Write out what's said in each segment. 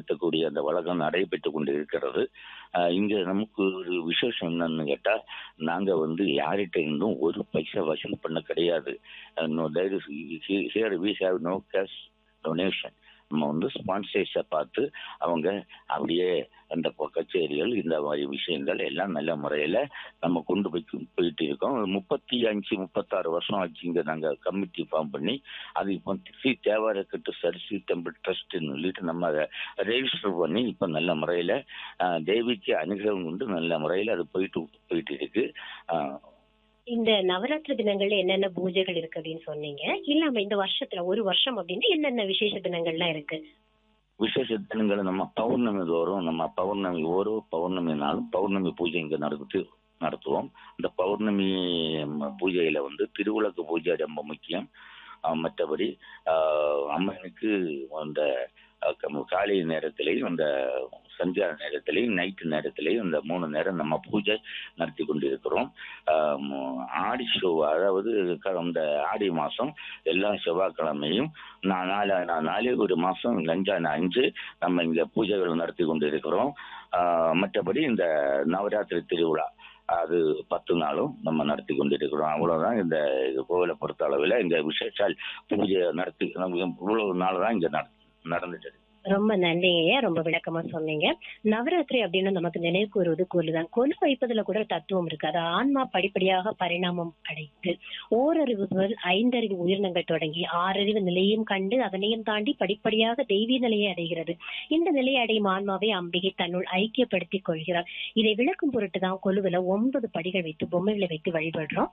நடத்தக்கூடிய அந்த வழக்கம் நடைபெற்று கொண்டு இருக்கிறது ஆஹ் இங்க நமக்கு ஒரு விசேஷம் என்னன்னு கேட்டா நாங்க வந்து யார்கிட்ட இருந்தும் ஒரு பைசா வசூல் பண்ண கிடையாது here we have no cash donation நம்ம வந்து ஸ்பான்சர்ஸை பார்த்து அவங்க அப்படியே அந்த பொ- கச்சேரிகள் இந்த மாதிரி விஷயங்கள் எல்லாம் நல்ல முறையில் நம்ம கொண்டு போய் போயிட்டு இருக்கோம் முப்பத்தி அஞ்சு முப்பத்தாறு வருஷம் ஆச்சு இங்கே நாங்கள் கமிட்டி ஃபார்ம் பண்ணி அது இப்போ ஸ்ரீ தேவாரக்கட்டு சரிசி டெம்பிள் ட்ரஸ்ட்னு சொல்லிட்டு நம்ம அதை ரெஜிஸ்டர் பண்ணி இப்போ நல்ல முறையில் தேவிக்கு அனுகிரகம் கொண்டு நல்ல முறையில் அது போயிட்டு போயிட்டு இருக்கு ஆஹ் இந்த நவராத்திரி தினங்கள்ல என்னென்ன பூஜைகள் இருக்கு அப்படின்னு சொன்னீங்க இல்லாம இந்த வருஷத்துல ஒரு வருஷம் அப்படின்னு என்னென்ன விசேஷ தினங்கள்லாம் இருக்கு விசேஷ தினங்களை நம்ம பௌர்ணமி தோறும் நம்ம பௌர்ணமி ஒரு பௌர்ணமி நாளும் பௌர்ணமி பூஜை இங்க நடத்தி நடத்துவோம் இந்த பௌர்ணமி ம, பூஜையில வந்து திருவிளக்கு பூஜை ரொம்ப முக்கியம் ஆஹ் மற்றபடி ஆஹ் அம்மனுக்கு அந்த ஆஹ் க- காலை நேரத்திலையும் அந்த சந்தியா நேரத்திலையும் நைட்டு நேரத்திலையும் இந்த மூணு நேரம் நம்ம பூஜை நடத்தி கொண்டிருக்கிறோம் ஆஹ் ம- ஆடி ஷோ அதாவது க- இந்த ஆடி மாசம் எல்லா செவ்வாய்க்கிழமையும் நான் நாலு நான் நாலு ஒரு மாசம் அஞ்சான அஞ்சு நம்ம இங்க பூஜைகள் நடத்தி கொண்டு இருக்கிறோம் ஆஹ் மற்றபடி இந்த நவராத்திரி திருவிழா அது பத்து நாளும் நம்ம நடத்தி கொண்டிருக்கிறோம் அவ்வளவுதான் இந்த இது கோவிலை பொறுத்த அளவில் இங்க விசேஷால் பூஜை நடத்தி நம்ம இவ்வளவு நாள் தான் இங்க நட- நடந்துட்டு இருக்கு. ரொம்ப நன்றிங்க ரொம்ப விளக்கமா சொன்னீங்க நவராத்திரி அப்படின்னு நமக்கு நினைவு கூறுவது கொலு தான் கொலு வைப்பதுல கூட தத்துவம் இருக்கு அது ஆன்மா படிப்படியாக பரிணாமம் அடைந்து ஓரறிவு முதல் ஐந்தறிவு உயிரினங்கள் தொடங்கி ஆறறிவு நிலையும் கண்டு அதனையும் தாண்டி படிப்படியாக தெய்வீ நிலையை அடைகிறது இந்த நிலையை அடையும் ஆன்மாவை அம்பிகை தன்னுள் ஐக்கியப்படுத்திக் கொள்கிறார் இதை விளக்கும் பொருட்டு தான் கொலுவுல ஒன்பது படிகள் வைத்து பொம்மைகளை வைத்து வழிபடுறோம்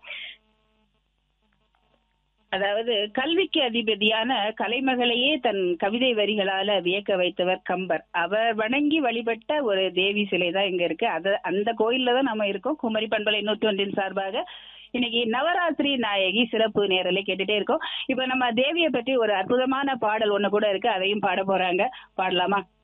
அதாவது கல்விக்கு அதிபதியான கலைமகளையே தன் கவிதை வரிகளால வியக்க வைத்தவர் கம்பர் அவர் வணங்கி வழிபட்ட ஒரு தேவி சிலை தான் இங்க இருக்கு அத அந்த கோயில்ல தான் நம்ம இருக்கோம் குமரி பண்பலை நூற்றொன்றின் சார்பாக இன்னைக்கு நவராத்திரி நாயகி சிறப்பு நேரலை கேட்டுட்டே இருக்கோம் இப்ப நம்ம தேவியை பற்றி ஒரு அற்புதமான பாடல் ஒண்ணு கூட இருக்கு அதையும் பாட போறாங்க பாடலாமா